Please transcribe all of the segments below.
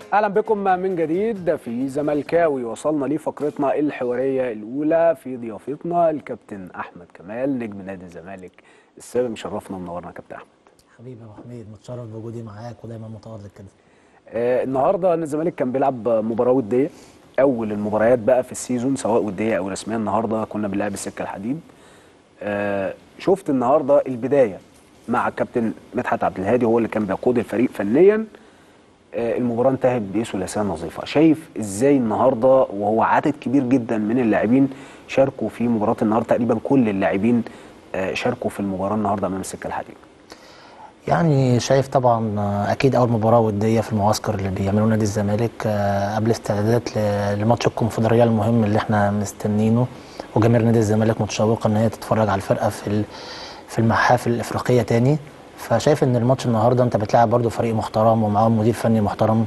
اهلا بكم من جديد في زملكاوي وصلنا لفقرتنا الحواريه الاولى في ضيافتنا الكابتن احمد كمال نجم نادي الزمالك السابق مشرفنا ومنورنا يا كابتن احمد حبيبي يا ابو حميد متشرف بوجودي معاك ودايما متواضع كده آه النهارده نادي الزمالك كان بيلعب مباراه وديه اول المباريات بقى في السيزون سواء وديه او رسميه النهارده كنا بنلعب السكه الحديد آه شفت النهارده البدايه مع الكابتن مدحت عبد الهادي هو اللي كان بيقود الفريق فنيا آه، المباراه انتهت بثلاثيه نظيفه شايف ازاي النهارده وهو عدد كبير جدا من اللاعبين شاركوا في مباراه النهارده تقريبا كل اللاعبين آه، شاركوا في المباراه النهارده امام السكه الحديد يعني شايف طبعا آه، اكيد اول مباراه وديه في المعسكر اللي بيعملوه نادي الزمالك آه، قبل استعدادات ل- لماتش الكونفدراليه المهم اللي احنا مستنينه وجماهير نادي الزمالك متشوقه ان هي تتفرج على الفرقه في ال- في المحافل الافريقيه تاني فشايف ان الماتش النهارده انت بتلاعب برضو فريق محترم ومعاهم مدير فني محترم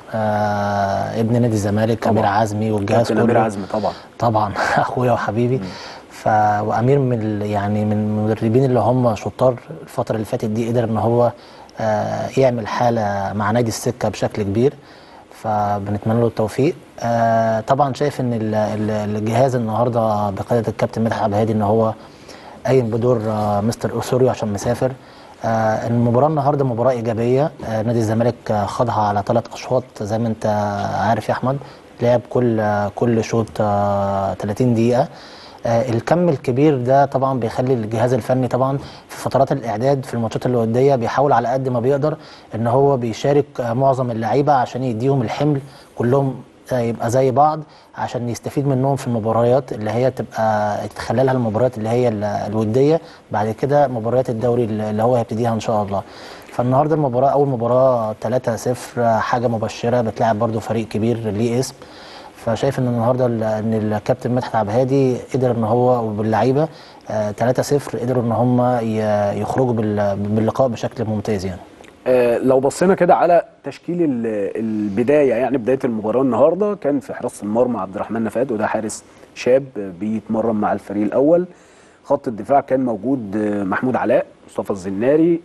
آه ابن نادي الزمالك طبعاً. امير عزمي والجهاز كابتن امير كله عزمي طبعا طبعا اخويا وحبيبي ف وامير من ال- يعني من المدربين اللي هم شطار الفتره اللي فاتت دي قدر ان هو آه، يعمل حاله مع نادي السكه بشكل كبير فبنتمنى له التوفيق آه، طبعا شايف ان ال- ال- الجهاز النهارده بقياده الكابتن مدحت عبد الهادي ان هو قايم بدور آه، مستر اوسوريو عشان مسافر آه، المباراه النهارده مباراه ايجابيه آه، نادي الزمالك آه، خاضها على ثلاث اشواط زي ما انت عارف يا احمد لعب كل آه، كل شوط آه، 30 دقيقه آه، الكم الكبير ده طبعا بيخلي الجهاز الفني طبعا في فترات الاعداد في الماتشات الوديه بيحاول على قد ما بيقدر ان هو بيشارك آه، معظم اللعيبه عشان يديهم الحمل كلهم آه، يبقى زي بعض عشان يستفيد منهم في المباريات اللي هي تبقى تخللها المباريات اللي هي ال- الوديه بعد كده مباريات الدوري اللي هو هيبتديها ان شاء الله فالنهارده المباراه اول مباراه 3-0 آه، حاجه مبشره بتلاعب برضو فريق كبير ليه اسم فشايف ان النهارده ال- ان الكابتن مدحت عبد الهادي قدر ان هو وباللعيبه آه، 3-0 قدروا ان هم ي- يخرجوا بال- باللقاء بشكل ممتاز يعني آه، لو بصينا كده على تشكيل ال- البدايه يعني بدايه المباراه النهارده كان في حراسه المرمى عبد الرحمن نفاد وده حارس شاب آه، بيتمرن مع الفريق الاول خط الدفاع كان موجود آه، محمود علاء مصطفى الزناري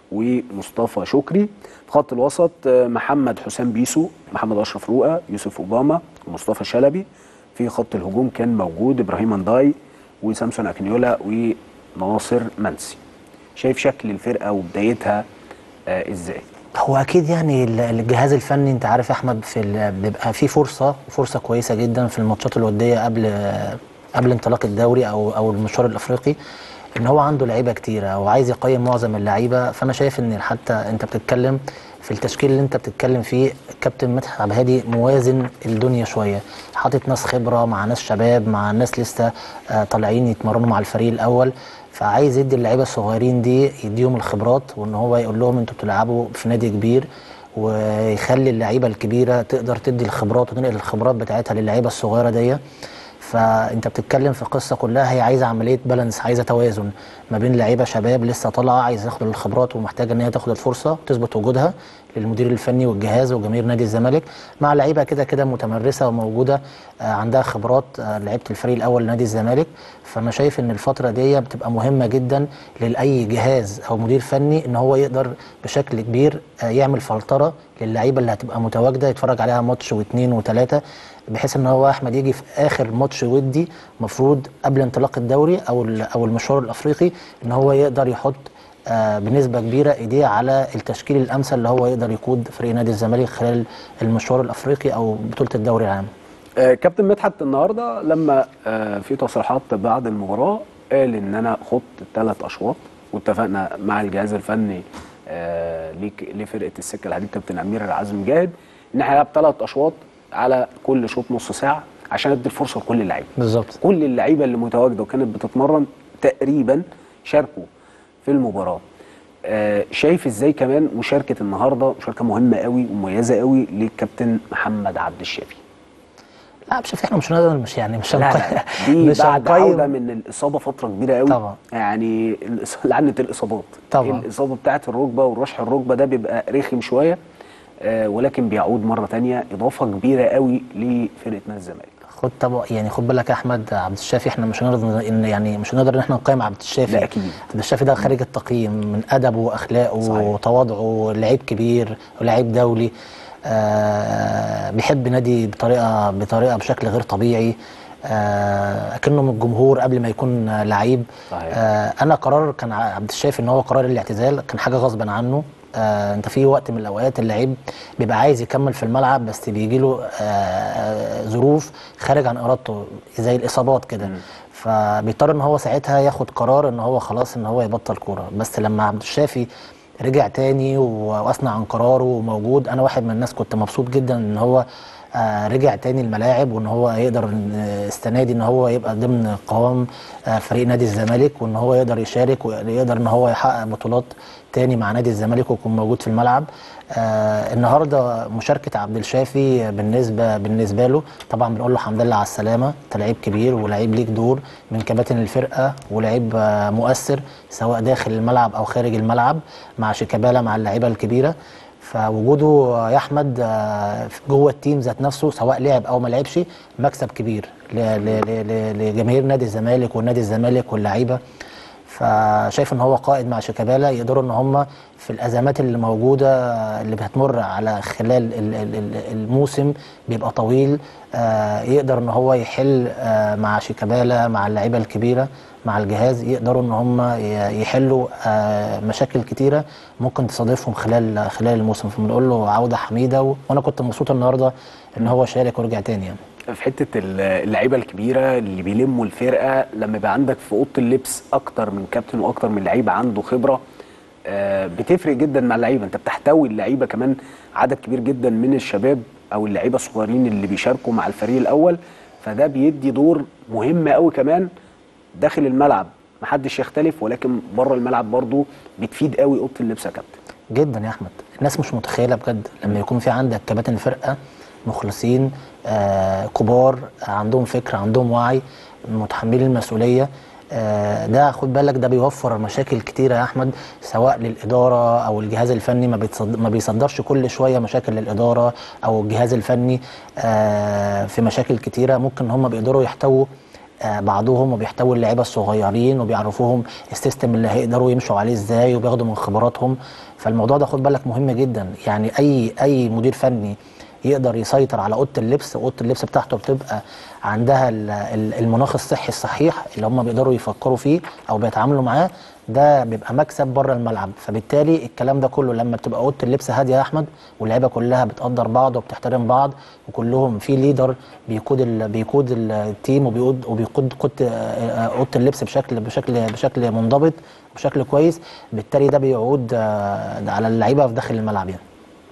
ومصطفى شكري في خط الوسط آه، محمد حسام بيسو محمد اشرف رؤى يوسف اوباما ومصطفى شلبي في خط الهجوم كان موجود ابراهيم انداي وسامسون اكنيولا وناصر منسي شايف شكل الفرقه وبدايتها آه ازاي هو اكيد يعني ال- الجهاز الفني انت عارف يا احمد في ال- بيبقى في فرصه فرصه كويسه جدا في الماتشات الوديه قبل قبل انطلاق الدوري او او المشوار الافريقي ان هو عنده لعيبه كتيره وعايز يقيم معظم اللعيبه فانا شايف ان حتى انت بتتكلم في التشكيل اللي انت بتتكلم فيه كابتن مدحت عبد الهادي موازن الدنيا شويه حاطط ناس خبره مع ناس شباب مع ناس لسه آه، طالعين يتمرنوا مع الفريق الاول فعايز يدي اللعيبه الصغيرين دي يديهم الخبرات وان هو يقول لهم انتوا بتلعبوا في نادي كبير ويخلي اللعيبه الكبيره تقدر تدي الخبرات وتنقل الخبرات بتاعتها للعيبه الصغيره دي فانت بتتكلم في قصه كلها هي عايزه عمليه بالانس عايزه توازن ما بين لعيبه شباب لسه طالعه عايزه تاخد الخبرات ومحتاجه ان هي تاخد الفرصه وتثبت وجودها للمدير الفني والجهاز وجماهير نادي الزمالك مع لعيبه كده كده متمرسه وموجوده آه، عندها خبرات آه، لعيبه الفريق الاول لنادي الزمالك فانا شايف ان الفتره دي بتبقى مهمه جدا لاي جهاز او مدير فني ان هو يقدر بشكل كبير آه، يعمل فلتره للعيبه اللي هتبقى متواجده يتفرج عليها ماتش واثنين وثلاثه بحيث ان هو احمد يجي في اخر ماتش ودي مفروض قبل انطلاق الدوري او ال- او المشوار الافريقي ان هو يقدر يحط آه، بنسبه كبيره ايديه على التشكيل الامثل اللي هو يقدر يقود فريق نادي الزمالك خلال المشوار الافريقي او بطوله الدوري العام آه كابتن مدحت النهارده لما آه في تصريحات بعد المباراه قال ان انا خضت ثلاث اشواط واتفقنا مع الجهاز الفني آه ليك- لفرقه السكه الحديد كابتن امير العزم جاهد ان احنا هنلعب ثلاث اشواط على كل شوط نص ساعه عشان ادي الفرصه لكل اللعيبه بالظبط كل اللعيبه اللي متواجده وكانت بتتمرن تقريبا شاركوا في المباراه آه شايف ازاي كمان مشاركه النهارده مشاركه مهمه قوي ومميزه قوي للكابتن محمد عبد الشافي لا مش احنا مش هنقدر مش يعني مش لا لا هنقيم- لا دي مش بعد هنقيم. عوده من الاصابه فتره كبيره قوي طبعا. يعني الإص- لعنه الاصابات طبعا. الاصابه بتاعه الركبه والرشح الركبه ده بيبقى رخم شويه آه ولكن بيعود مره تانية اضافه كبيره قوي لفرقه نادي الزمالك خد طبعا يعني خد بالك يا احمد عبد الشافي احنا مش هنقدر ان يعني مش هنقدر ان احنا نقيم عبد الشافي لا أكيد. عبد الشافي ده خارج التقييم من ادبه واخلاقه صحيح. وتواضعه لعيب كبير ولاعيب دولي آه بيحب نادي بطريقه بطريقه بشكل غير طبيعي آه اكنه من الجمهور قبل ما يكون آه، لعيب صحيح. آه انا قرار كان ع- عبد الشايف ان هو قرار الاعتزال كان حاجه غصبا عنه آه انت في وقت من الاوقات اللعيب بيبقى عايز يكمل في الملعب بس بيجي له آه ظروف خارج عن ارادته زي الاصابات كده فبيضطر ان هو ساعتها ياخد قرار ان هو خلاص ان هو يبطل كوره بس لما عبد الشافي رجع تاني و- واثنى عن قراره وموجود انا واحد من الناس كنت مبسوط جدا ان هو آه، رجع تاني الملاعب وان هو يقدر إن- السنه دي ان هو يبقى ضمن قوام آه، فريق نادي الزمالك وان هو يقدر يشارك ويقدر ان هو يحقق بطولات تاني مع نادي الزمالك ويكون موجود في الملعب آه النهارده مشاركه عبد الشافي بالنسبه بالنسبه له طبعا بنقول له الحمد لله على السلامه انت لعيب كبير ولعيب ليك دور من كباتن الفرقه ولعيب آه مؤثر سواء داخل الملعب او خارج الملعب مع شيكابالا مع اللعيبه الكبيره فوجوده يا احمد آه، جوه التيم ذات نفسه سواء لعب او ما لعبش مكسب كبير ل- ل- ل- ل- لجماهير نادي الزمالك ونادي الزمالك واللعيبه فشايف ان هو قائد مع شيكابالا يقدروا ان هم في الازمات اللي موجوده اللي بتمر على خلال ال- ال- ال- الموسم بيبقى طويل آه، يقدر ان هو يحل آه، مع شيكابالا مع اللعيبه الكبيره مع الجهاز يقدروا ان هم ي- يحلوا آه، مشاكل كتيره ممكن تصادفهم خلال خلال الموسم فبنقول له عوده حميده و- وانا كنت مبسوط النهارده ان هو شارك ورجع تاني يعني في حته ال- اللعيبه الكبيره اللي بيلموا الفرقه لما يبقى عندك في اوضه اللبس اكتر من كابتن واكتر من لعيب عنده خبره آه، بتفرق جدا مع اللعيبه انت بتحتوي اللعيبه كمان عدد كبير جدا من الشباب او اللعيبه الصغيرين اللي بيشاركوا مع الفريق الاول فده بيدي دور مهم قوي كمان داخل الملعب محدش يختلف ولكن بره الملعب برضو بتفيد قوي اوضه اللبس يا كابتن جدا يا احمد الناس مش متخيله بجد لما يكون في عندك كباتن فرقه مخلصين آه كبار عندهم فكر عندهم وعي متحملين المسؤوليه آه ده خد بالك ده بيوفر مشاكل كتيره يا احمد سواء للاداره او الجهاز الفني ما, بيتصد... ما بيصدرش كل شويه مشاكل للاداره او الجهاز الفني آه في مشاكل كتيره ممكن هم بيقدروا يحتووا آه، بعضهم وبيحتوي اللعيبه الصغيرين وبيعرفوهم السيستم اللي هيقدروا يمشوا عليه ازاي وبياخدوا من خبراتهم فالموضوع ده خد بالك مهم جدا يعني اي اي مدير فني يقدر يسيطر على اوضه اللبس اوضه اللبس بتاعته بتبقى عندها ال- ال- المناخ الصحي الصحيح اللي هم بيقدروا يفكروا فيه او بيتعاملوا معاه ده بيبقى مكسب بره الملعب فبالتالي الكلام ده كله لما بتبقى اوضه اللبس هاديه يا احمد واللعيبه كلها بتقدر بعض وبتحترم بعض وكلهم في ليدر بيقود ال بيقود التيم وبيقود وبيقود قود آه، آه، اوضه اللبس بشكل بشكل بشكل منضبط بشكل كويس بالتالي ده بيعود آه، على اللعيبه في داخل الملعب يعني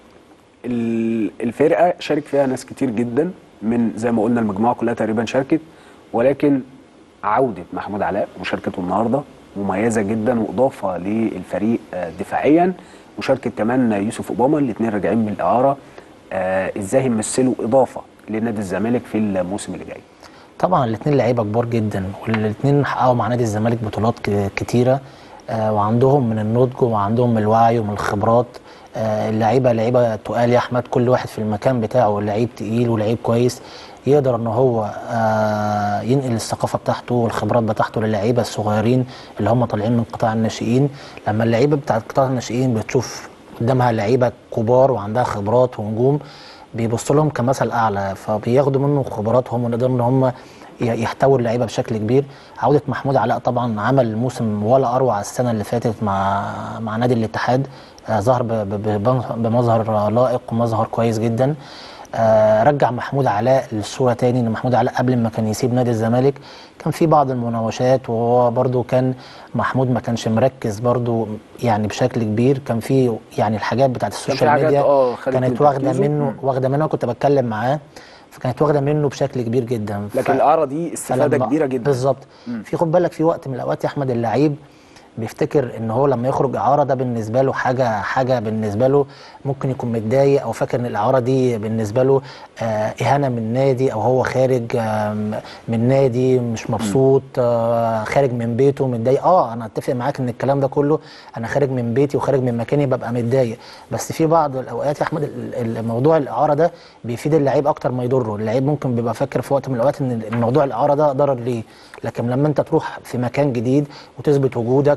ال- الفرقه شارك فيها ناس كتير جدا من زي ما قلنا المجموعه كلها تقريبا شاركت ولكن عوده محمود علاء مشاركته النهارده مميزه جدا واضافه للفريق آه، دفاعيا مشاركه كمان يوسف اوباما الاثنين راجعين من الاعاره آه، ازاي يمثلوا اضافه لنادي الزمالك في الموسم اللي جاي طبعا الاثنين لعيبه كبار جدا والاثنين حققوا مع نادي الزمالك بطولات ك- كتيره آه، وعندهم من النضج وعندهم من الوعي ومن الخبرات آه، اللعيبه لعيبه تقال يا احمد كل واحد في المكان بتاعه لعيب تقيل ولعيب كويس يقدر ان هو آه، ينقل الثقافه بتاعته والخبرات بتاعته للعيبه الصغيرين اللي هم طالعين من قطاع الناشئين لما اللعيبه بتاعت قطاع الناشئين بتشوف قدامها لعيبه كبار وعندها خبرات ونجوم بيبصوا لهم كمثل اعلى فبياخدوا منه خبراتهم ويقدروا ان هم ي- يحتووا اللعيبه بشكل كبير عوده محمود علاء طبعا عمل موسم ولا اروع السنه اللي فاتت مع مع نادي الاتحاد آه، ظهر ب- ب- ب- بمظهر لائق ومظهر كويس جدا آه، رجع محمود علاء للصوره تاني ان محمود علاء قبل ما كان يسيب نادي الزمالك كان في بعض المناوشات وهو برضو كان محمود ما كانش مركز برضو يعني بشكل كبير كان في يعني الحاجات بتاعت السوشيال حاجات ميديا آه خدت من كانت واخده تركيزه. منه مم. واخده منه كنت بتكلم معاه فكانت واخده منه بشكل كبير جدا لكن الاعاره دي استفاده فلما- كبيره جدا بالظبط في خد بالك في وقت من الاوقات يا احمد اللعيب بيفتكر ان هو لما يخرج اعاره ده بالنسبه له حاجه حاجه بالنسبه له ممكن يكون متضايق او فاكر ان الاعاره دي بالنسبه له آه اهانه من نادي او هو خارج آه من نادي مش مبسوط آه خارج من بيته متضايق اه انا اتفق معاك ان الكلام ده كله انا خارج من بيتي وخارج من مكاني ببقى متضايق بس في بعض الاوقات يا احمد ال- ال- الموضوع الاعاره ده بيفيد اللعيب اكتر ما يضره اللعيب ممكن بيبقى فاكر في وقت من الاوقات ان الموضوع الاعاره ده ضرر ليه لكن لما انت تروح في مكان جديد وتثبت وجودك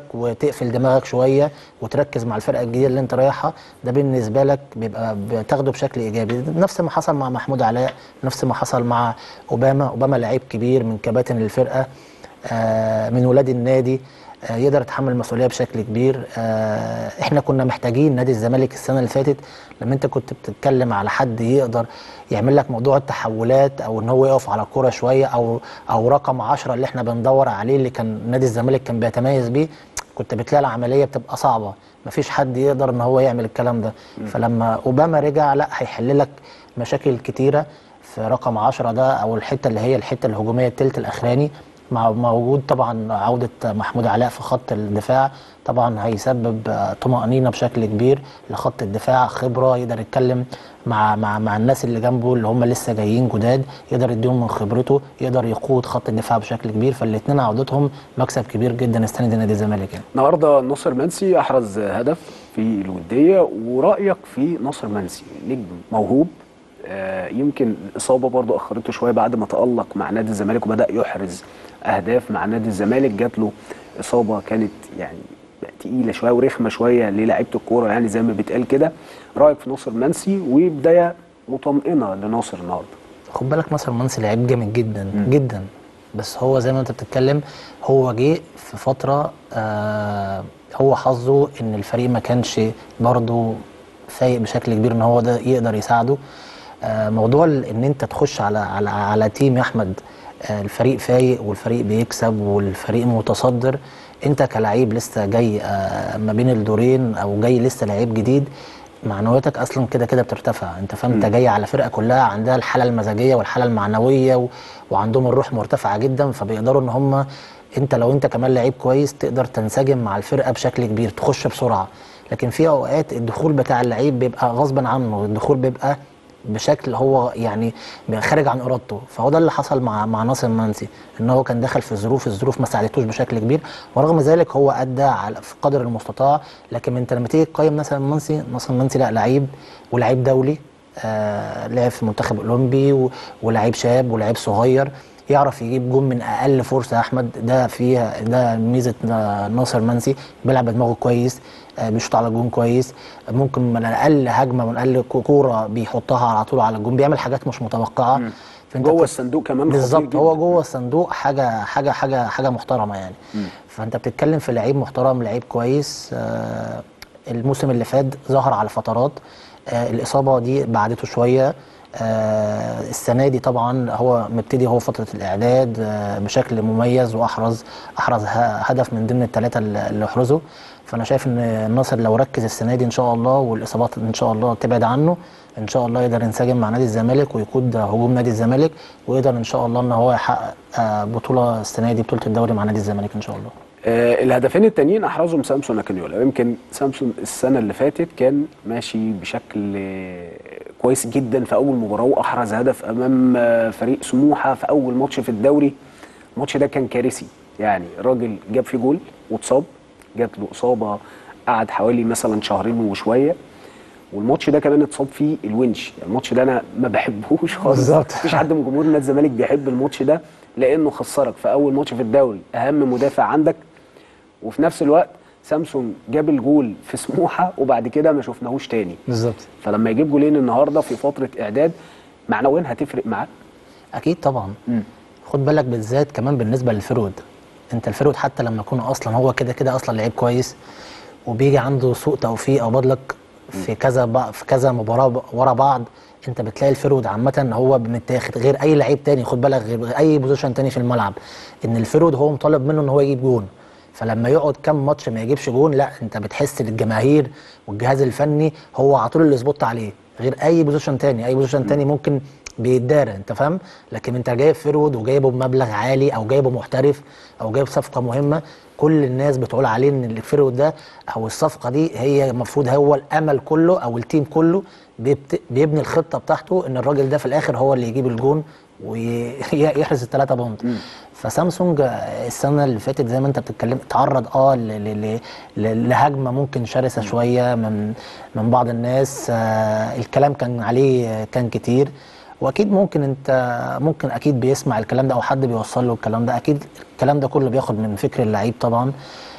وتقفل دماغك شويه وتركز مع الفرقه الجديده اللي انت رايحها ده بالنسبه لك بيبقى بتاخده بشكل ايجابي نفس ما حصل مع محمود علاء نفس ما حصل مع اوباما اوباما لعيب كبير من كباتن الفرقه آه، من ولاد النادي آه، يقدر يتحمل المسؤوليه بشكل كبير آه، احنا كنا محتاجين نادي الزمالك السنه اللي فاتت لما انت كنت بتتكلم على حد يقدر يعمل لك موضوع التحولات او ان هو يقف على الكوره شويه او او رقم 10 اللي احنا بندور عليه اللي كان نادي الزمالك كان بيتميز بيه كنت بتلاقي العمليه بتبقى صعبه مفيش حد يقدر ان هو يعمل الكلام ده فلما اوباما رجع لا هيحل لك مشاكل كتيره في رقم 10 ده او الحته اللي هي الحته الهجوميه التلت الاخراني مع موجود طبعا عودة محمود علاء في خط الدفاع طبعا هيسبب آه، طمأنينة بشكل كبير لخط الدفاع خبرة يقدر يتكلم مع مع مع الناس اللي جنبه اللي هم لسه جايين جداد يقدر يديهم من خبرته يقدر يقود خط الدفاع بشكل كبير فالاثنين عودتهم مكسب كبير جدا السنة دي نادي الزمالك يعني النهارده ناصر منسي احرز هدف في الوديه ورايك في ناصر منسي نجم موهوب آه، يمكن الاصابه برضو اخرته شويه بعد ما تالق مع نادي الزمالك وبدا يحرز اهداف مع نادي الزمالك جات له اصابه كانت يعني تقيله شويه ورخمه شويه للاعيبه الكوره يعني زي ما بيتقال كده رايك في ناصر منسي وبدايه مطمئنه لناصر النهارده خد بالك ناصر منسي لعيب جامد جدا جدا بس هو زي ما انت بتتكلم هو جه في فتره آه هو حظه ان الفريق ما كانش برضه فايق بشكل كبير ان هو ده يقدر يساعده آه موضوع ال- ان انت تخش على على على تيم يا احمد آه الفريق فايق والفريق بيكسب والفريق متصدر انت كلاعب لسه جاي آه ما بين الدورين او جاي لسه لعيب جديد معنوياتك اصلا كده كده بترتفع انت فاهم انت جاي على فرقه كلها عندها الحاله المزاجيه والحاله المعنويه و... وعندهم الروح مرتفعه جدا فبيقدروا ان هم انت لو انت كمان لعيب كويس تقدر تنسجم مع الفرقه بشكل كبير تخش بسرعه لكن في اوقات الدخول بتاع اللعيب بيبقى غصبا عنه الدخول بيبقى بشكل هو يعني بيبقى خارج عن ارادته فهو ده اللي حصل مع مع ناصر منسي ان هو كان دخل في ظروف الظروف ما ساعدتوش بشكل كبير ورغم ذلك هو ادى على في قدر المستطاع لكن انت لما تيجي تقيم ناصر منسي ناصر منسي لا لعيب ولعيب دولي آه لعب في المنتخب الاولمبي و- ولعيب شاب ولعيب صغير يعرف يجيب جون من اقل فرصه يا احمد ده فيها ده ميزه آه، ناصر منسي بيلعب بدماغه كويس آه، بيشوط على الجون كويس آه، ممكن من اقل هجمه من اقل كو- كوره بيحطها على طول على الجون بيعمل حاجات مش متوقعه فانت جوه بت- الصندوق كمان خطير بالظبط هو جداً. جوه الصندوق حاجه حاجه حاجه حاجه محترمه يعني فانت بتتكلم في لعيب محترم لعيب كويس آه، الموسم اللي فات ظهر على فترات آه، الاصابه دي بعدته شويه آه، السنه دي طبعا هو مبتدي هو فتره الاعداد آه، بشكل مميز واحرز احرز ه- هدف من ضمن الثلاثه اللي احرزوا فانا شايف ان الناصر لو ركز السنه دي ان شاء الله والاصابات ان شاء الله تبعد عنه ان شاء الله يقدر ينسجم مع نادي الزمالك ويقود هجوم نادي الزمالك ويقدر ان شاء الله ان هو يحقق آه، بطوله السنه دي بطوله الدوري مع نادي الزمالك ان شاء الله آه الهدفين التانيين احرزهم سامسون اكنيولا يمكن سامسون السنه اللي فاتت كان ماشي بشكل آه، كويس جدا في اول مباراه واحرز هدف امام آه، فريق سموحه في اول ماتش في الدوري الماتش ده كان كارثي يعني الراجل جاب فيه جول واتصاب جات له اصابه قعد حوالي مثلا شهرين وشويه والماتش ده كمان اتصاب فيه الونش يعني الماتش ده انا ما بحبهوش خالص بالظبط. مفيش حد من جمهور نادي الزمالك بيحب الماتش ده لانه خسرك في اول ماتش في الدوري اهم مدافع عندك وفي نفس الوقت سامسون جاب الجول في سموحه وبعد كده ما شفناهوش تاني بالظبط فلما يجيب جولين النهارده في فتره اعداد معنويا هتفرق معاك اكيد طبعا خد بالك بالذات كمان بالنسبه للفرود انت الفرود حتى لما يكون اصلا هو كده كده اصلا لعيب كويس وبيجي عنده سوء توفيق او بدلك في كذا بق- في كذا مباراه ب- ورا بعض انت بتلاقي الفرود عامه هو متاخد غير اي لعيب تاني خد بالك غير اي بوزيشن تاني في الملعب ان الفرود هو مطالب منه ان هو يجيب جون فلما يقعد كام ماتش ما يجيبش جون لا انت بتحس ان الجماهير والجهاز الفني هو على طول اللي سبوت عليه غير اي بوزيشن تاني اي بوزيشن تاني ممكن بيتدارى انت فاهم لكن انت جايب فرود وجايبه بمبلغ عالي او جايبه محترف او جايب صفقه مهمه كل الناس بتقول عليه ان الفرود ده او الصفقه دي هي المفروض هو الامل كله او التيم كله بيبت... بيبني الخطه بتاعته ان الراجل ده في الاخر هو اللي يجيب الجون ويحرز الثلاثه بونت فسامسونج السنه اللي فاتت زي ما انت بتتكلم اتعرض اه ل- ل- ل- لهجمه ممكن شرسه شويه من من بعض الناس آه الكلام كان عليه كان كتير واكيد ممكن انت ممكن اكيد بيسمع الكلام ده او حد بيوصل له الكلام ده اكيد الكلام ده كله بياخد من فكر اللعيب طبعا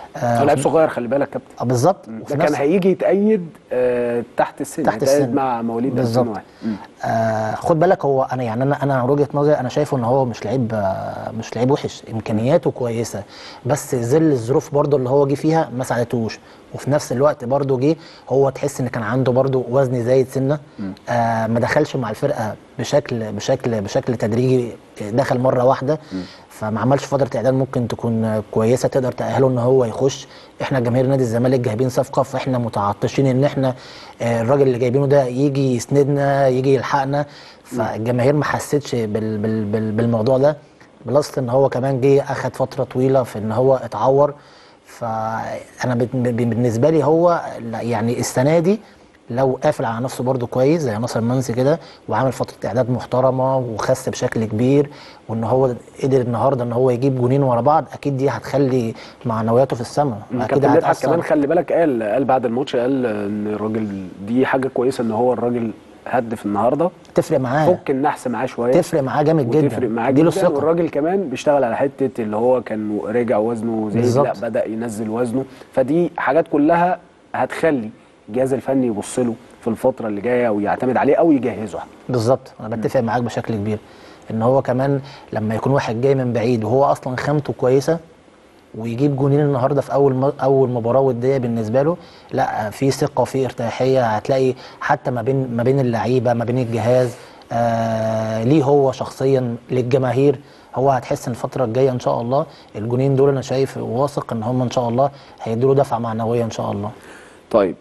آه، هو لعيب صغير خلي بالك يا كابتن آه، بالظبط ده وفي كان نفس هيجي يتأيد آه تحت السن تحت يتأيد السن مع مواليد بالظبط 2001 مم. آه خد بالك هو انا يعني انا انا من وجهه نظري انا شايفه ان هو مش لعيب آه مش لعيب وحش امكانياته كويسه بس ظل الظروف برضه اللي هو جه فيها ما ساعدتوش وفي نفس الوقت برضه جه هو تحس ان كان عنده برضه وزن زايد سنه آه ما دخلش مع الفرقه بشكل بشكل بشكل تدريجي دخل مره واحده فما عملش فتره اعداد ممكن تكون كويسه تقدر تاهله ان هو يخش احنا جماهير نادي الزمالك جايبين صفقه فاحنا متعطشين ان احنا آه، الراجل اللي جايبينه ده يجي يسندنا يجي يلحقنا فالجماهير ما حسيتش بال بال بال بالموضوع ده بلس ان هو كمان جه اخد فتره طويله في ان هو اتعور فانا بت- ب- بالنسبه لي هو لا- يعني السنه دي لو قافل على نفسه برده كويس زي ناصر منسي كده وعامل فتره اعداد محترمه وخس بشكل كبير وان هو قدر النهارده ان هو يجيب جونين ورا بعض اكيد دي هتخلي معنوياته في السماء اكيد كابتن مدحت هتأثر. كمان خلي بالك قال قال بعد الماتش قال ان الراجل دي حاجه كويسه ان هو الراجل هدف النهارده تفرق معاه فك النحس معاه شويه تفرق معاه جامد جدا وتفرق معاه دي له جدا الثقه والراجل كمان بيشتغل على حته اللي هو كان راجع وزنه زي بالظبط. لا بدا ينزل وزنه فدي حاجات كلها هتخلي الجهاز الفني يبص له في الفتره اللي جايه ويعتمد عليه او يجهزه بالظبط انا بتفق معاك بشكل كبير ان هو كمان لما يكون واحد جاي من بعيد وهو اصلا خامته كويسه ويجيب جونين النهارده في اول م... اول مباراه وديه بالنسبه له لا في ثقه وفي ارتياحيه هتلاقي حتى ما بين ما بين اللعيبه ما بين الجهاز آه ليه هو شخصيا للجماهير هو هتحس ان الفتره الجايه ان شاء الله الجونين دول انا شايف واثق ان هم ان شاء الله هيدوا له دفعه معنويه ان شاء الله طيب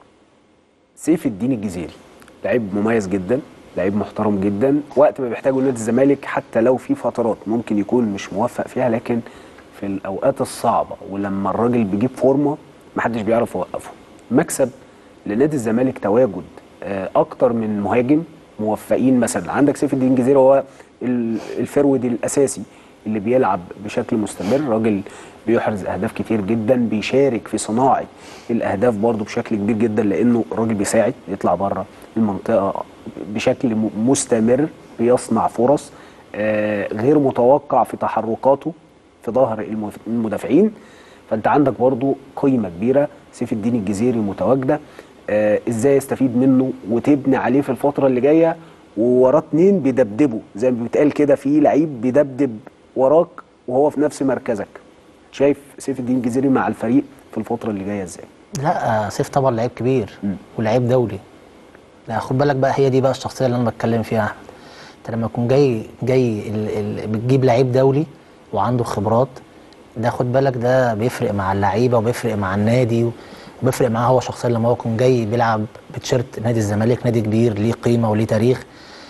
سيف الدين الجزيري لعيب مميز جدا لعيب محترم جدا وقت ما بيحتاجه نادي الزمالك حتى لو في فترات ممكن يكون مش موفق فيها لكن في الاوقات الصعبه ولما الراجل بيجيب فورمه محدش بيعرف يوقفه مكسب لنادي الزمالك تواجد آه، اكتر من مهاجم موفقين مثلا عندك سيف الدين الجزيري هو ال- الفرود الاساسي اللي بيلعب بشكل مستمر راجل بيحرز اهداف كتير جدا بيشارك في صناعه الاهداف برضه بشكل كبير جدا لانه الراجل بيساعد يطلع بره المنطقه بشكل م- مستمر بيصنع فرص آه، غير متوقع في تحركاته في ظهر المف- المدافعين فانت عندك برضه قيمه كبيره سيف الدين الجزيري متواجده آه، ازاي يستفيد منه وتبني عليه في الفتره اللي جايه ووراه اتنين بيدبدبوا زي ما بيتقال كده في لعيب بيدبدب وراك وهو في نفس مركزك شايف سيف الدين الجزيري مع الفريق في الفتره اللي جايه ازاي لا آه، سيف طبعا لعيب كبير مم. ولعيب دولي لا خد بالك بقى هي دي بقى الشخصيه اللي انا بتكلم فيها يا احمد انت لما تكون جاي جاي ال ال بتجيب لعيب دولي وعنده خبرات ده خد بالك ده بيفرق مع اللعيبه وبيفرق مع النادي وبيفرق معاه هو شخصيا لما هو يكون جاي بيلعب بتيشيرت نادي الزمالك نادي كبير ليه قيمه وليه تاريخ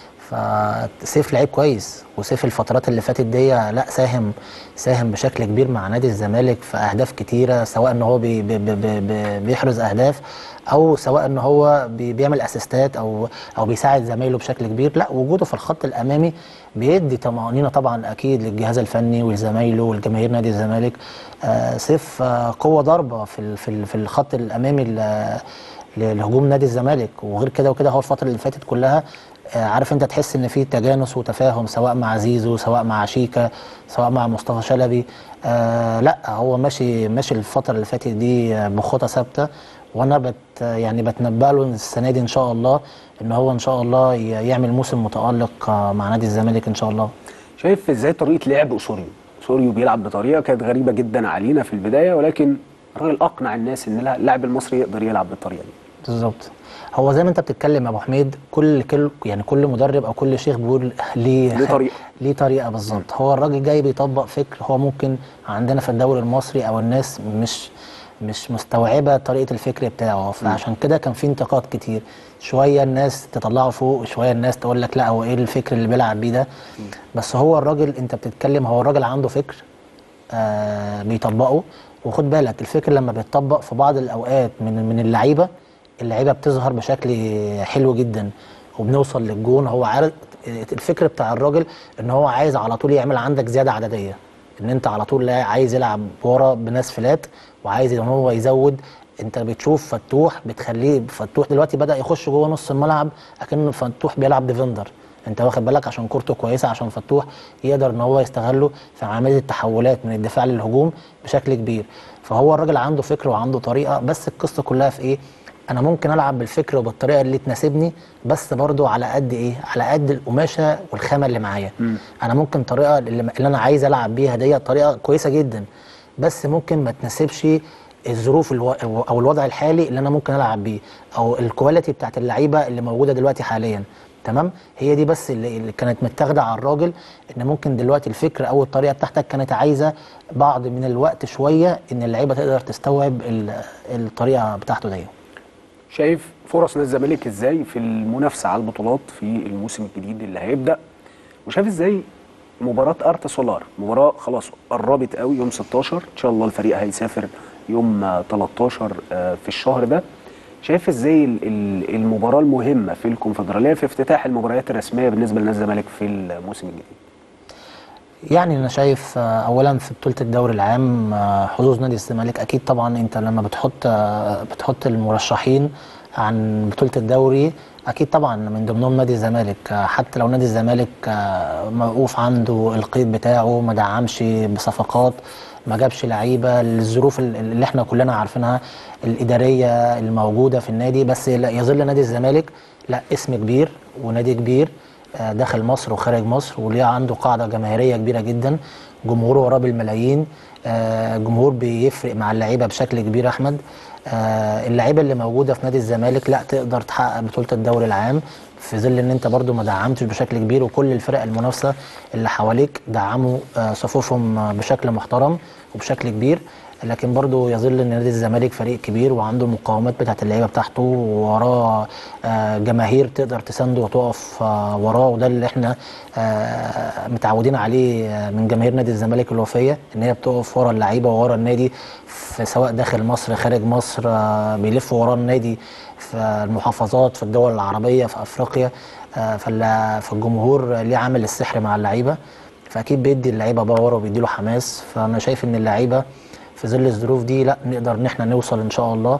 فسيف لعيب كويس وسيف الفترات اللي فاتت دي لا ساهم ساهم بشكل كبير مع نادي الزمالك في اهداف كتيره سواء ان هو بي بي بي بي بي بيحرز اهداف او سواء ان هو بي بيعمل اسيستات او او بيساعد زمايله بشكل كبير لا وجوده في الخط الامامي بيدي طمانينه طبعا اكيد للجهاز الفني ولزمايله ولجماهير نادي الزمالك آه سيف آه قوه ضربه في ال- في ال- في الخط الامامي ل- لهجوم نادي الزمالك وغير كده وكده هو الفتره اللي فاتت كلها آه، عارف انت تحس ان في تجانس وتفاهم سواء مع زيزو سواء مع شيكا سواء مع مصطفى شلبي آه لا هو ماشي ماشي الفتره اللي فاتت دي آه، بخطى ثابته وانا بت يعني بتنبأ له إن السنه دي ان شاء الله ان هو ان شاء الله ي- يعمل موسم متالق آه، مع نادي الزمالك ان شاء الله شايف ازاي طريقه لعب اسوريو اسوريو بيلعب بطريقه كانت غريبه جدا علينا في البدايه ولكن الراجل اقنع الناس ان لا- اللاعب المصري يقدر يلعب بالطريقه دي بالظبط هو زي ما انت بتتكلم يا ابو حميد كل كل يعني كل مدرب او كل شيخ بيقول ليه ليه طريقة. ليه طريقه بالظبط هو الراجل جاي بيطبق فكر هو ممكن عندنا في الدوري المصري او الناس مش مش مستوعبه طريقه الفكر بتاعه فعشان كده كان في انتقاد كتير شويه الناس تطلعه فوق شويه الناس تقول لك لا هو ايه الفكر اللي بيلعب بيه ده بس هو الراجل انت بتتكلم هو الراجل عنده فكر آه بيطبقه وخد بالك الفكر لما بيتطبق في بعض الاوقات من من اللعيبه اللعيبه بتظهر بشكل حلو جدا وبنوصل للجون هو عارف الفكر بتاع الراجل ان هو عايز على طول يعمل عندك زياده عدديه ان انت على طول لا عايز يلعب ورا بناس فلات وعايز ان هو يزود انت بتشوف فتوح بتخليه فتوح دلوقتي بدا يخش جوه نص الملعب اكن فتوح بيلعب ديفندر انت واخد بالك عشان كورته كويسه عشان فتوح يقدر ان هو يستغله في عمليه التحولات من الدفاع للهجوم بشكل كبير فهو الراجل عنده فكر وعنده طريقه بس القصه كلها في ايه انا ممكن العب بالفكر وبالطريقه اللي تناسبني بس برضو على قد ايه على قد القماشه والخامه اللي معايا انا ممكن طريقه اللي, اللي انا عايز العب بيها دي طريقه كويسه جدا بس ممكن ما تناسبش الظروف الو... او الوضع الحالي اللي انا ممكن العب بيه او الكواليتي بتاعت اللعيبه اللي موجوده دلوقتي حاليا تمام هي دي بس اللي, اللي كانت متاخده على الراجل ان ممكن دلوقتي الفكر او الطريقه بتاعتك كانت عايزه بعض من الوقت شويه ان اللعيبه تقدر تستوعب ال... الطريقه بتاعته دي شايف فرص نادي الزمالك ازاي في المنافسه على البطولات في الموسم الجديد اللي هيبدا وشايف ازاي مباراه ارتا سولار مباراه خلاص قربت قوي يوم 16 ان شاء الله الفريق هيسافر يوم آه، 13 آه، في الشهر ده شايف ازاي ال- ال- المباراه المهمه في الكونفدراليه في افتتاح المباريات الرسميه بالنسبه لنادي الزمالك في الموسم الجديد يعني انا شايف آه، اولا في بطوله الدوري العام آه، حظوظ نادي الزمالك اكيد طبعا انت لما بتحط آه، بتحط المرشحين عن بطوله الدوري اكيد طبعا من ضمنهم نادي الزمالك آه، حتى لو نادي الزمالك آه، موقوف عنده القيد بتاعه ما دعمش بصفقات ما جابش لعيبه الظروف ال- اللي احنا كلنا عارفينها الاداريه الموجوده في النادي بس لا يظل نادي الزمالك لا اسم كبير ونادي كبير آه، داخل مصر وخارج مصر وليه عنده قاعده جماهيريه كبيره جدا جمهوره وراه بالملايين آه، جمهور بيفرق مع اللعيبه بشكل كبير يا احمد آه، اللعيبه اللي موجوده في نادي الزمالك لا تقدر تحقق بطوله الدوري العام في ظل ان انت برضو ما دعمتش بشكل كبير وكل الفرق المنافسه اللي حواليك دعموا آه، صفوفهم آه، بشكل محترم وبشكل كبير لكن برضو يظل ان نادي الزمالك فريق كبير وعنده المقاومات بتاعت اللعيبه بتاعته ووراه آه، جماهير تقدر تسانده وتقف آه، وراه وده اللي احنا آه، متعودين عليه آه، من جماهير نادي الزمالك الوفيه ان هي بتقف ورا اللعيبه وورا النادي في سواء داخل مصر خارج مصر آه، بيلفوا ورا النادي في المحافظات في الدول العربيه في افريقيا آه، فال- فالجمهور ليه عامل السحر مع اللعيبه فاكيد بيدي اللعيبه باور وبيديله حماس فانا شايف ان اللعيبه في ظل الظروف دي لا نقدر ان احنا نوصل ان شاء الله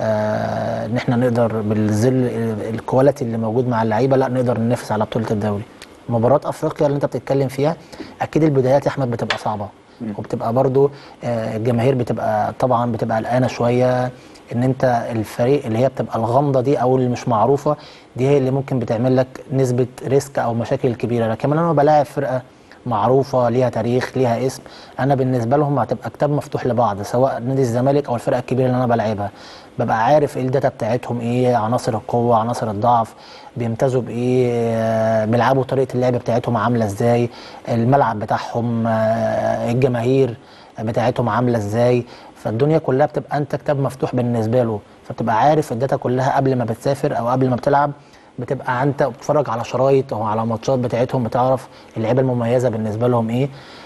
آه، ان احنا نقدر بالظل الكواليتي اللي موجود مع اللعيبه لا نقدر ننافس على بطوله الدوري مباراه افريقيا اللي انت بتتكلم فيها اكيد البدايات يا احمد بتبقى صعبه وبتبقى برضو آه، الجماهير بتبقى طبعا بتبقى قلقانه شويه ان انت الفريق اللي هي بتبقى الغامضه دي او اللي مش معروفه دي هي اللي ممكن بتعمل لك نسبه ريسك او مشاكل كبيره لكن انا بلاعب فرقه معروفه ليها تاريخ ليها اسم انا بالنسبه لهم هتبقى كتاب مفتوح لبعض سواء نادي الزمالك او الفرقه الكبيره اللي انا بلعبها ببقى عارف ايه الداتا بتاعتهم ايه عناصر القوه عناصر الضعف بيمتازوا بايه آه، بيلعبوا طريقه اللعب بتاعتهم عامله ازاي الملعب بتاعهم آه، الجماهير بتاعتهم عامله ازاي فالدنيا كلها بتبقى انت كتاب مفتوح بالنسبه له فبتبقى عارف الداتا كلها قبل ما بتسافر او قبل ما بتلعب بتبقى انت بتتفرج على شرايط او على ماتشات بتاعتهم بتعرف اللعيبه المميزه بالنسبه لهم ايه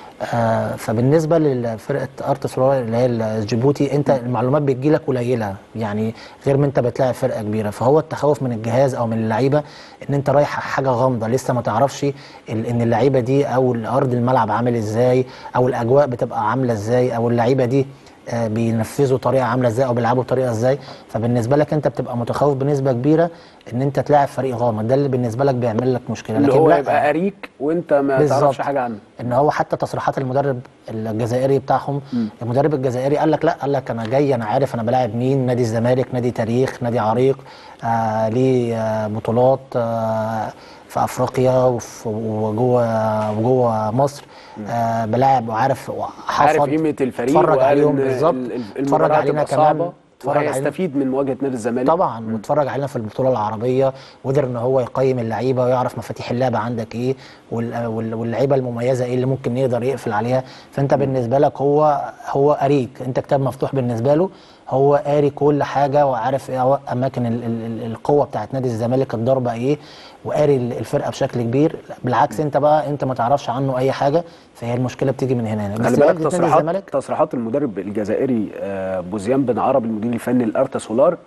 آه فبالنسبه لفرقه ارت سولار اللي هي جيبوتي انت المعلومات بتجيلك قليله يعني غير ما انت بتلاعب فرقه كبيره فهو التخوف من الجهاز او من اللعيبه ان انت رايح حاجه غامضه لسه ما تعرفش ال- ان اللعيبه دي او ارض الملعب عامل ازاي او الاجواء بتبقى عامله ازاي او اللعيبه دي آه، بينفذوا طريقه عامله ازاي او بيلعبوا بطريقه ازاي فبالنسبه لك انت بتبقى متخوف بنسبه كبيره ان انت تلاعب فريق غامض ده اللي بالنسبه لك بيعمل لك مشكله اللي لكن هو لا يبقى اريك وانت ما بالظبط. تعرفش حاجه عنه ان هو حتى تصريحات المدرب الجزائري بتاعهم المدرب الجزائري قال لك لا قال لك انا جاي انا عارف انا بلاعب مين نادي الزمالك نادي تاريخ نادي عريق آه ليه آه بطولات آه في افريقيا وفي- وجوه وجوه مصر آه بلاعب وعارف عارف حفظ قيمه الفريق اتفرج وقال عليهم إن بالظبط ال- ال- اتفرج المباراه علينا هتبقى كمان صعبه اتفرج علينا وهيستفيد من مواجهه نادي الزمالك طبعا واتفرج علينا في البطوله العربيه وقدر ان هو يقيم اللعيبه ويعرف مفاتيح اللعبه عندك ايه وال- وال- واللعيبه المميزه ايه اللي ممكن يقدر يقفل عليها فانت بالنسبه لك هو هو قاريك انت كتاب مفتوح بالنسبه له هو قاري كل حاجه وعارف ايه هو اماكن ال ال ال القوه بتاعت نادي الزمالك الضربه ايه وقاري ال- الفرقه بشكل كبير بالعكس انت بقى انت ما تعرفش عنه اي حاجه فهي المشكله بتيجي من هنا بس خلي بالك لعيبة نادي تصريحات الزمالك تصريحات المدرب الجزائري آه، بوزيان بن عرب المدير الفني لارتا سولار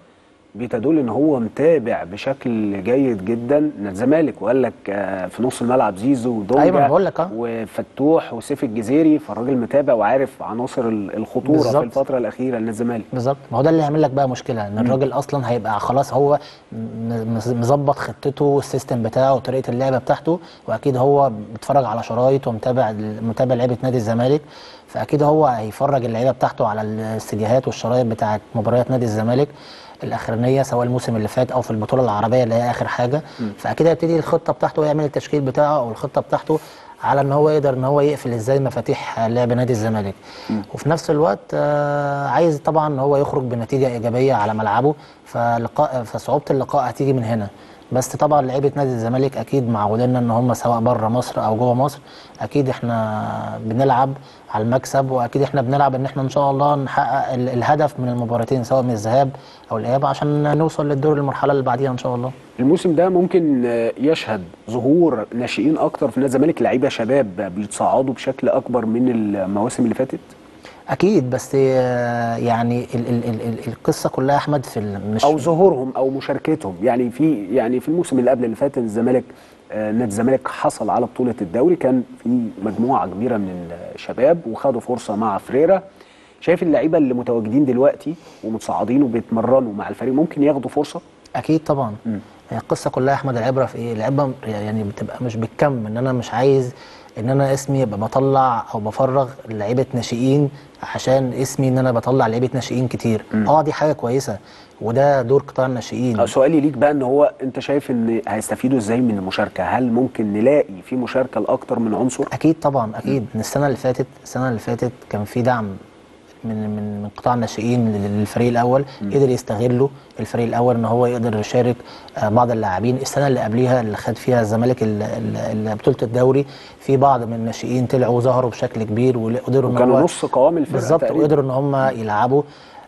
بتدل ان هو متابع بشكل جيد جدا نادي الزمالك وقال لك آه، في نص الملعب زيزو ودونجا أيوة، أنا بقول لك أهو. وفتوح وسيف الجزيري فالراجل متابع وعارف عناصر ال- الخطوره بالظبط. في الفتره الاخيره لنادي الزمالك بالظبط ما هو ده اللي هيعمل لك بقى مشكله ان الراجل اصلا هيبقى خلاص هو م- مز- مظبط خطته والسيستم بتاعه وطريقه اللعبه بتاعته واكيد هو بيتفرج على شرايط ومتابع متابع لعيبه نادي الزمالك فاكيد هو هيفرج اللعيبه بتاعته على الاستديوهات والشرايط بتاعه مباريات نادي الزمالك الاخرانيه سواء الموسم اللي فات او في البطوله العربيه اللي هي اخر حاجه فاكيد هيبتدي الخطه بتاعته ويعمل التشكيل بتاعه او الخطه بتاعته على ان هو يقدر ان هو يقفل ازاي مفاتيح لعب نادي الزمالك وفي نفس الوقت آه، عايز طبعا ان هو يخرج بنتيجه ايجابيه على ملعبه فلقاء فصعوبه اللقاء هتيجي من هنا بس طبعا لعيبه نادي الزمالك اكيد معودينا ان هم سواء بره مصر او جوه مصر اكيد احنا بنلعب على المكسب واكيد احنا بنلعب ان احنا ان شاء الله نحقق ال- الهدف من المباراتين سواء من الذهاب او الاياب عشان نوصل للدور المرحله اللي بعديها ان شاء الله الموسم ده ممكن آه، يشهد ظهور ناشئين اكتر في نادي الزمالك لعيبه شباب بيتصاعدوا بشكل اكبر من المواسم اللي فاتت اكيد بس آه، يعني ال ال ال ال القصه كلها يا احمد في ال- مش او ظهورهم او مشاركتهم يعني في يعني في الموسم اللي قبل اللي فات الزمالك آه، نادي الزمالك حصل على بطوله الدوري كان في مجموعه كبيره من الشباب وخدوا فرصه مع فريرا شايف اللعيبه اللي متواجدين دلوقتي ومتصاعدين وبيتمرنوا مع الفريق ممكن ياخدوا فرصه اكيد طبعا هي القصه كلها يا احمد العبره في ايه العبره يعني بتبقى مش بالكم ان انا مش عايز ان انا اسمي يبقى بطلع او بفرغ لعيبه ناشئين عشان اسمي ان انا بطلع لعيبه ناشئين كتير اه دي حاجه كويسه وده دور قطاع الناشئين آه، سؤالي ليك بقى ان هو انت شايف ان هيستفيدوا ازاي من المشاركه هل ممكن نلاقي في مشاركه لاكتر من عنصر اكيد طبعا اكيد من السنه اللي فاتت السنه اللي فاتت كان في دعم من من من قطاع الناشئين لل- للفريق الاول قدر يستغلوا الفريق الاول ان هو يقدر يشارك آه، بعض اللاعبين السنه اللي قبليها اللي خد فيها الزمالك ال- ال- ال- بطوله الدوري في بعض من الناشئين طلعوا وظهروا بشكل كبير وقدروا ان وكانوا هو نص قوام الفرقه بالظبط تقريباً. وقدروا ان هم يلعبوا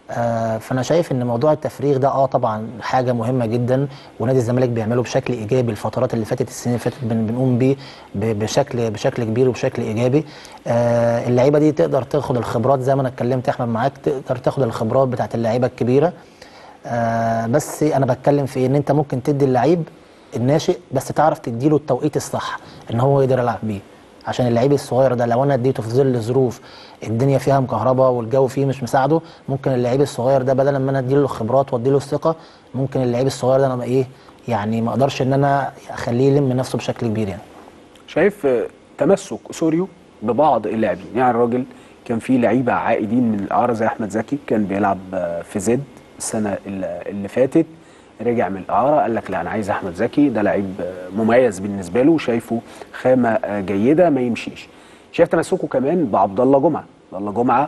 آه فانا شايف ان موضوع التفريغ ده اه طبعا حاجه مهمه جدا ونادي الزمالك بيعمله بشكل ايجابي الفترات اللي فاتت السنين اللي فاتت بن- بنقوم بيه ب- بشكل بشكل كبير وبشكل ايجابي آه اللعيبه دي تقدر تاخد الخبرات زي ما انا اتكلمت يا احمد معاك تقدر تاخد الخبرات بتاعت اللعيبه الكبيره آه بس انا بتكلم في ان انت ممكن تدي اللعيب الناشئ بس تعرف تديله التوقيت الصح ان هو يقدر يلعب بيه عشان اللعيب الصغير ده لو انا اديته في ظل ظروف الدنيا فيها مكهربه والجو فيه مش مساعده ممكن اللعيب الصغير ده بدل ما انا اديله الخبرات واديله الثقه ممكن اللعيب الصغير ده انا ايه يعني ما اقدرش ان انا اخليه يلم نفسه بشكل كبير يعني شايف آه، تمسك سوريو ببعض اللاعبين يعني الراجل كان في لعيبه عائدين من الاعاره زي احمد زكي كان بيلعب آه، في زد السنه اللي اللي فاتت رجع من الاعاره قال لك لا انا عايز احمد زكي ده لعيب آه، مميز بالنسبه له شايفه خامه آه، جيده ما يمشيش شايف تمسكه كمان بعبد الله جمعه عبد الله جمعه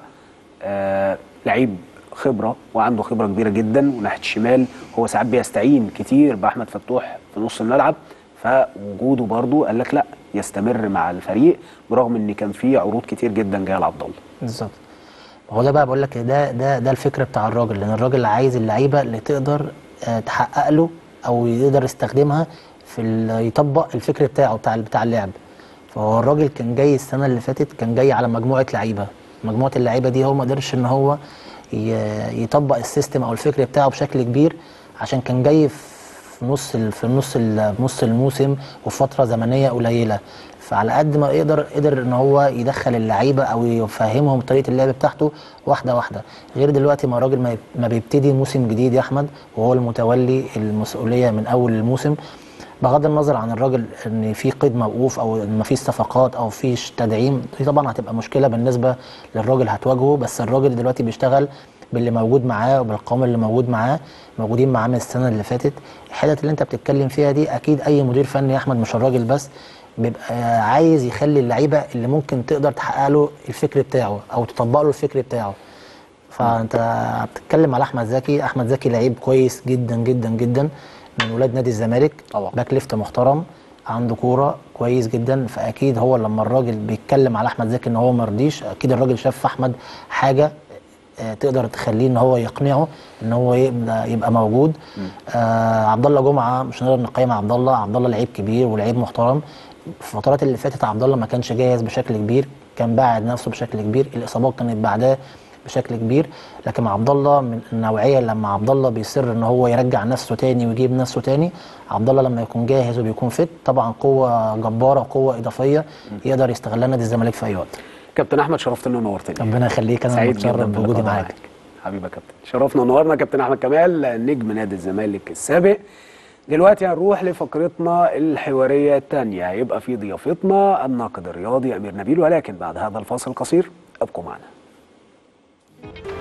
آه لعيب خبره وعنده خبره كبيره جدا وناحيه الشمال هو ساعات بيستعين كتير باحمد فتوح في نص الملعب فوجوده برضه قال لك لا يستمر مع الفريق برغم ان كان في عروض كتير جدا جايه لعبد الله بالظبط هو ده بقى بقول لك ده ده ده الفكر بتاع الراجل لان الراجل عايز اللعيبه اللي تقدر آه، تحقق له او يقدر يستخدمها في ال- يطبق الفكر بتاعه بتاع بتاع اللعب فهو الراجل كان جاي السنه اللي فاتت كان جاي على مجموعه لعيبه مجموعه اللعيبه دي هو ما قدرش ان هو ي- يطبق السيستم او الفكر بتاعه بشكل كبير عشان كان جاي في نص ال- في نص ال- نص الموسم وفي فتره زمنيه قليله فعلى قد ما يقدر قدر ان هو يدخل اللعيبه او يفهمهم طريقه اللعب بتاعته واحده واحده غير دلوقتي ما الراجل ما يب- ما بيبتدي موسم جديد يا احمد وهو المتولي المسؤوليه من اول الموسم بغض النظر عن الراجل ان في قيد موقوف او ان ما فيش صفقات او فيش تدعيم دي طبعا هتبقى مشكله بالنسبه للراجل هتواجهه بس الراجل دلوقتي بيشتغل باللي موجود معاه وبالقوام اللي موجود معاه موجودين معاه من السنه اللي فاتت الحتت اللي انت بتتكلم فيها دي اكيد اي مدير فني يا احمد مش الراجل بس بيبقى عايز يخلي اللعيبه اللي ممكن تقدر تحقق له الفكر بتاعه او تطبق له الفكر بتاعه فانت بتتكلم على احمد زكي احمد زكي لعيب كويس جدا جدا جدا من ولاد نادي الزمالك طبعا. باك ليفت محترم عنده كوره كويس جدا فاكيد هو لما الراجل بيتكلم على احمد زكي ان هو ما رضيش اكيد الراجل شاف في احمد حاجه آه، تقدر تخليه ان هو يقنعه ان هو يبقى, يبقى موجود آه عبد الله جمعه مش هنقدر نقيم عبد الله عبد الله لعيب كبير ولعيب محترم في الفترات اللي فاتت عبد الله ما كانش جاهز بشكل كبير كان باعد نفسه بشكل كبير الاصابات كانت بعداه بشكل كبير لكن عبد الله من النوعيه لما عبد الله بيصر ان هو يرجع نفسه تاني ويجيب نفسه تاني عبد الله لما يكون جاهز وبيكون فت طبعا قوه جباره وقوه اضافيه يقدر يستغلها نادي الزمالك في اي وقت كابتن احمد شرفتنا ونورتني ربنا يخليك انا سعيد جدا متشرف بوجودي باللقاء معاك معاك. حبيبي يا كابتن شرفنا ونورنا كابتن احمد كمال نجم نادي الزمالك السابق دلوقتي هنروح لفقرتنا الحواريه الثانيه هيبقى في ضيافتنا الناقد الرياضي امير نبيل ولكن بعد هذا الفاصل القصير ابقوا معنا